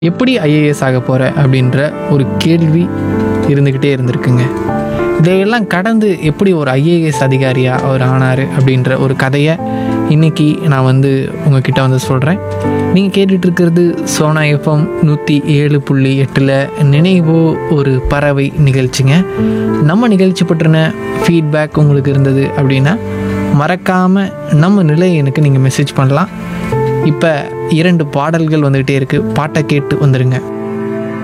எப்படி ஐஏஎஸ் ஆக போகிற அப்படின்ற ஒரு கேள்வி இருந்துக்கிட்டே இருந்திருக்குங்க இதையெல்லாம் கடந்து எப்படி ஒரு ஐஏஎஸ் அதிகாரியாக அவர் ஆனார் அப்படின்ற ஒரு கதையை இன்னைக்கு நான் வந்து உங்ககிட்ட வந்து சொல்கிறேன் நீங்கள் கேட்டுட்டு இருக்கிறது சோனா எஃப்எம் நூற்றி ஏழு புள்ளி எட்டில் நினைவோ ஒரு பறவை நிகழ்ச்சிங்க நம்ம நிகழ்ச்சி பற்றின ஃபீட்பேக் உங்களுக்கு இருந்தது அப்படின்னா மறக்காமல் நம்ம நிலையனுக்கு நீங்கள் மெசேஜ் பண்ணலாம் இப்போ இரண்டு பாடல்கள் வந்துக்கிட்டே இருக்குது பாட்டை கேட்டு வந்துடுங்க